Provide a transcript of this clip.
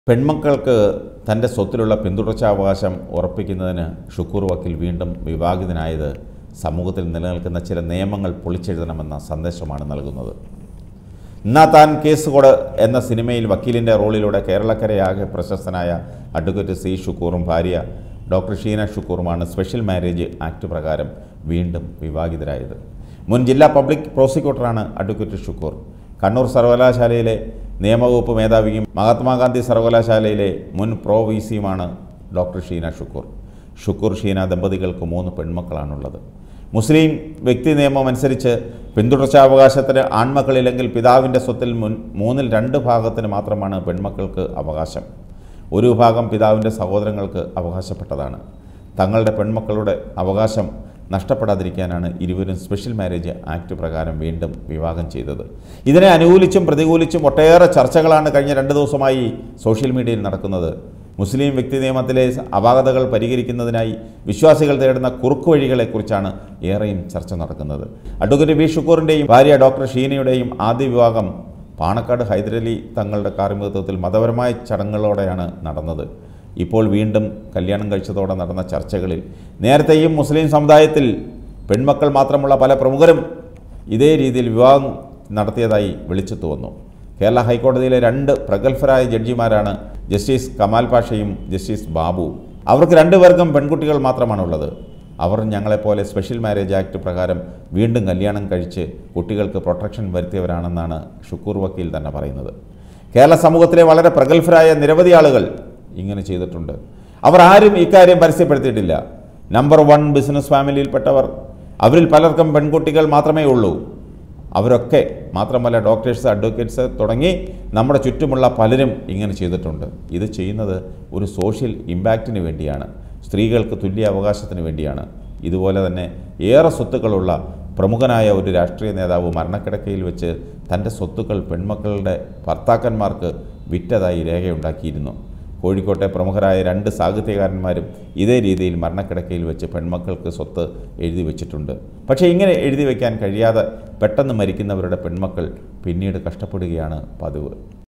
പെൺമക്കൾക്ക് തൻ്റെ സ്വത്തിലുള്ള പിന്തുടർച്ചാവകാശം ഉറപ്പിക്കുന്നതിന് ഷുക്കൂർ വക്കീൽ വീണ്ടും വിവാഹിതനായത് സമൂഹത്തിൽ നിലനിൽക്കുന്ന ചില നിയമങ്ങൾ പൊളിച്ചെഴുതണമെന്ന സന്ദേശമാണ് നൽകുന്നത് എന്നാ താൻ കേസ് കോഡ് എന്ന സിനിമയിൽ വക്കീലിൻ്റെ റോളിലൂടെ കേരളക്കരയാകെ പ്രശസ്തനായ അഡ്വക്കേറ്റ് സി ഷുക്കൂറും ഭാര്യ ഡോക്ടർ ഷീന ഷുക്കൂറുമാണ് സ്പെഷ്യൽ മാരേജ് ആക്ട് പ്രകാരം വീണ്ടും വിവാഹിതരായത് മുൻ ജില്ലാ പബ്ലിക് പ്രോസിക്യൂട്ടറാണ് അഡ്വക്കേറ്റ് ഷുക്കൂർ കണ്ണൂർ സർവകലാശാലയിലെ നിയമവകുപ്പ് മേധാവിയും മഹാത്മാഗാന്ധി സർവകലാശാലയിലെ മുൻ പ്രോ വി സിയുമാണ് ഡോക്ടർ ഷീന ഷുക്കൂർ ഷുക്കൂർ ഷീന ദമ്പതികൾക്ക് മൂന്ന് പെൺമക്കളാണുള്ളത് മുസ്ലിം വ്യക്തി നിയമം അനുസരിച്ച് പിന്തുടർച്ചാവകാശത്തിന് ആൺമക്കളില്ലെങ്കിൽ പിതാവിൻ്റെ സ്വത്തിൽ മുൻ മൂന്നിൽ രണ്ട് ഭാഗത്തിന് മാത്രമാണ് പെൺമക്കൾക്ക് അവകാശം ഒരു വിഭാഗം പിതാവിൻ്റെ സഹോദരങ്ങൾക്ക് അവകാശപ്പെട്ടതാണ് തങ്ങളുടെ പെൺമക്കളുടെ അവകാശം നഷ്ടപ്പെടാതിരിക്കാനാണ് ഇരുവരും സ്പെഷ്യൽ മാരേജ് ആക്ട് പ്രകാരം വീണ്ടും വിവാഹം ചെയ്തത് ഇതിനെ അനുകൂലിച്ചും പ്രതികൂലിച്ചും ഒട്ടേറെ ചർച്ചകളാണ് കഴിഞ്ഞ രണ്ട് ദിവസമായി സോഷ്യൽ മീഡിയയിൽ നടക്കുന്നത് മുസ്ലിം വ്യക്തി നിയമത്തിലെ അപാകതകൾ പരിഹരിക്കുന്നതിനായി വിശ്വാസികൾ തേടുന്ന കുറുക്കു വഴികളെക്കുറിച്ചാണ് ഏറെയും ചർച്ച നടക്കുന്നത് അഡ്വക്കേറ്റ് വി ഷുക്കൂറിൻ്റെയും ഭാര്യ ഡോക്ടർ ഷീനയുടെയും ആദ്യ വിവാഹം പാണക്കാട് ഹൈദരലി തങ്ങളുടെ കാർമ്മികത്വത്തിൽ മതപരമായ ചടങ്ങുകളോടെയാണ് നടന്നത് ഇപ്പോൾ വീണ്ടും കല്യാണം കഴിച്ചതോടെ നടന്ന ചർച്ചകളിൽ നേരത്തെയും മുസ്ലിം സമുദായത്തിൽ പെൺമക്കൾ മാത്രമുള്ള പല പ്രമുഖരും ഇതേ രീതിയിൽ വിവാഹം നടത്തിയതായി വെളിച്ചത്തു വന്നു കേരള ഹൈക്കോടതിയിലെ രണ്ട് പ്രഗത്ഭരായ ജഡ്ജിമാരാണ് ജസ്റ്റിസ് കമാൽ പാഷയും ജസ്റ്റിസ് ബാബു അവർക്ക് രണ്ടുപേർക്കും പെൺകുട്ടികൾ മാത്രമാണുള്ളത് അവർ ഞങ്ങളെപ്പോലെ സ്പെഷ്യൽ മാരേജ് ആക്ട് പ്രകാരം വീണ്ടും കല്യാണം കഴിച്ച് കുട്ടികൾക്ക് പ്രൊട്ടക്ഷൻ വരുത്തിയവരാണെന്നാണ് ഷുക്കൂർ വക്കീൽ തന്നെ പറയുന്നത് കേരള സമൂഹത്തിലെ വളരെ പ്രഗത്ഭരായ നിരവധി ആളുകൾ ഇങ്ങനെ ചെയ്തിട്ടുണ്ട് അവർ ആരും ഇക്കാര്യം പരസ്യപ്പെടുത്തിയിട്ടില്ല നമ്പർ വൺ ബിസിനസ് ഫാമിലിയിൽപ്പെട്ടവർ അവരിൽ പലർക്കും പെൺകുട്ടികൾ മാത്രമേ ഉള്ളൂ അവരൊക്കെ മാത്രമല്ല ഡോക്ടേഴ്സ് അഡ്വക്കേറ്റ്സ് തുടങ്ങി നമ്മുടെ ചുറ്റുമുള്ള പലരും ഇങ്ങനെ ചെയ്തിട്ടുണ്ട് ഇത് ചെയ്യുന്നത് ഒരു സോഷ്യൽ ഇമ്പാക്റ്റിന് വേണ്ടിയാണ് സ്ത്രീകൾക്ക് തുല്യ അവകാശത്തിന് വേണ്ടിയാണ് ഇതുപോലെ തന്നെ ഏറെ സ്വത്തുക്കളുള്ള പ്രമുഖനായ ഒരു രാഷ്ട്രീയ നേതാവ് മരണക്കിടക്കയിൽ വെച്ച് തൻ്റെ സ്വത്തുക്കൾ പെൺമക്കളുടെ ഭർത്താക്കന്മാർക്ക് വിറ്റതായി രേഖയുണ്ടാക്കിയിരുന്നു കോഴിക്കോട്ടെ പ്രമുഖരായ രണ്ട് സാഹിത്യകാരന്മാരും ഇതേ രീതിയിൽ മരണക്കിടക്കയിൽ വെച്ച് പെൺമക്കൾക്ക് സ്വത്ത് എഴുതി വെച്ചിട്ടുണ്ട് പക്ഷേ ഇങ്ങനെ എഴുതി വയ്ക്കാൻ കഴിയാതെ പെട്ടെന്ന് മരിക്കുന്നവരുടെ പെൺമക്കൾ പിന്നീട് കഷ്ടപ്പെടുകയാണ് പതിവ്